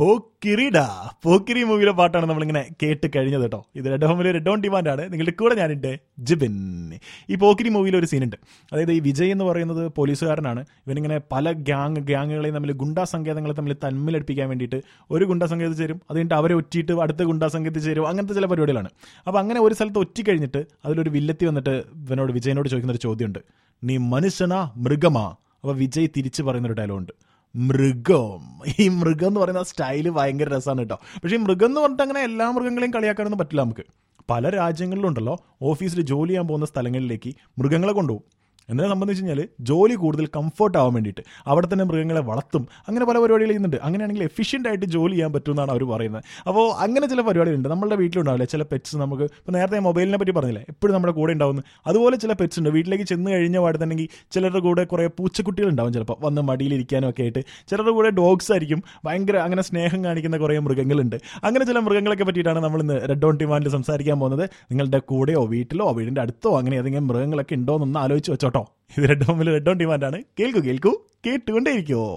പോക്കിരിടാ പോക്കിരി മൂവിയിലെ പാട്ടാണ് നമ്മളിങ്ങനെ കേട്ട് കഴിഞ്ഞത് കേട്ടോ ഇത് റെഡ് ഹോമിലെ റെഡ് ഓൺ ഡിമാൻഡ് ആണ് നിങ്ങളുടെ കൂടെ ഞാനുണ്ട് ജിബിൻ ഈ പോക്കിരി മൂവിയിൽ ഒരു സീനുണ്ട് അതായത് ഈ വിജയ് എന്ന് പറയുന്നത് പോലീസുകാരനാണ് ഇവനിങ്ങനെ പല ഗ്യാങ് ഗ്യാങ്ങുകളെയും തമ്മിൽ ഗുണ്ടാ സങ്കേതങ്ങളെ തമ്മിൽ തമ്മിലടിപ്പിക്കാൻ വേണ്ടിയിട്ട് ഒരു ഗുണ്ടാ സങ്കേതത്തിൽ ചേരും അത് കഴിഞ്ഞിട്ട് അവരെ ഒറ്റിയിട്ട് അടുത്ത ഗുണ്ടാ സങ്കേതത്തിൽ ചേരും അങ്ങനത്തെ ചില പരിപാടികളാണ് അപ്പോൾ അങ്ങനെ ഒരു സ്ഥലത്ത് ഒറ്റ കഴിഞ്ഞിട്ട് അതിലൊരു വില്ലത്തി വന്നിട്ട് ഇവനോട് വിജയനോട് ചോദിക്കുന്ന ഒരു ചോദ്യമുണ്ട് നീ മനുഷ്യനാ മൃഗമാ അപ്പോൾ വിജയ് തിരിച്ചു പറയുന്നൊരു ഡയലോഗുണ്ട് മൃഗം ഈ മൃഗം എന്ന് പറയുന്ന സ്റ്റൈല് ഭയങ്കര രസമാണ് കേട്ടോ പക്ഷേ ഈ മൃഗം എന്ന് പറഞ്ഞിട്ട് അങ്ങനെ എല്ലാ മൃഗങ്ങളെയും കളിയാക്കാനൊന്നും പറ്റില്ല നമുക്ക് പല രാജ്യങ്ങളിലുണ്ടല്ലോ ഓഫീസിൽ ജോലി ചെയ്യാൻ പോകുന്ന സ്ഥലങ്ങളിലേക്ക് മൃഗങ്ങളെ കൊണ്ടുപോകും എന്നതിനെ സംബന്ധിച്ച് കഴിഞ്ഞാൽ ജോലി കൂടുതൽ കംഫർട്ട് ആവാൻ വേണ്ടിയിട്ട് അവിടെ തന്നെ മൃഗങ്ങളെ വളർത്തും അങ്ങനെ പല പരിപാടികൾ ചെയ്യുന്നുണ്ട് അങ്ങനെയാണെങ്കിൽ എഫിഷ്യൻ്റ് ആയിട്ട് ജോലി ചെയ്യാൻ പറ്റുമെന്നാണ് അവർ പറയുന്നത് അപ്പോൾ അങ്ങനെ ചില പരിപാടികളുണ്ട് നമ്മളുടെ വീട്ടിലുണ്ടാവില്ല ചില പെറ്റ്സ് നമുക്ക് ഇപ്പോൾ നേരത്തെ മൊബൈലിനെ പറ്റി പറഞ്ഞില്ലേ എപ്പോഴും നമ്മുടെ കൂടെ ഉണ്ടാവുന്നു അതുപോലെ ചില പെറ്റ്സ് ഉണ്ട് വീട്ടിലേക്ക് ചെന്ന് കഴിഞ്ഞ പാടെ തന്നെ ചിലരുടെ കൂടെ കുറേ പൂച്ചക്കുട്ടികൾ ഉണ്ടാവും ചിലപ്പോൾ വന്ന് മടിയിലിരിക്കാനും ഒക്കെ ആയിട്ട് ചിലരുടെ കൂടെ ഡോഗ്സ് ആയിരിക്കും ഭയങ്കര അങ്ങനെ സ്നേഹം കാണിക്കുന്ന കുറേ മൃഗങ്ങളുണ്ട് അങ്ങനെ ചില മൃഗങ്ങളൊക്കെ പറ്റിയിട്ടാണ് നമ്മൾ ഇന്ന് റെഡ് ഓൺ ഡിമാൻഡിൽ സംസാരിക്കാൻ പോകുന്നത് നിങ്ങളുടെ കൂടെയോ വീട്ടിലോ വീടിൻ്റെ അടുത്തോ അങ്ങനെ ഏതെങ്കിലും മൃഗങ്ങളൊക്കെ ഉണ്ടോ എന്നൊന്ന് ആലോചിച്ച് വെച്ചോട്ടോ ഇത് റെഡ് ഹോമിൽ റെഡ് ഓൺ ഡിമാൻഡാണ് കേൾക്കൂ കേൾക്കൂ കേട്ടുകൊണ്ടേയിരിക്കുമോ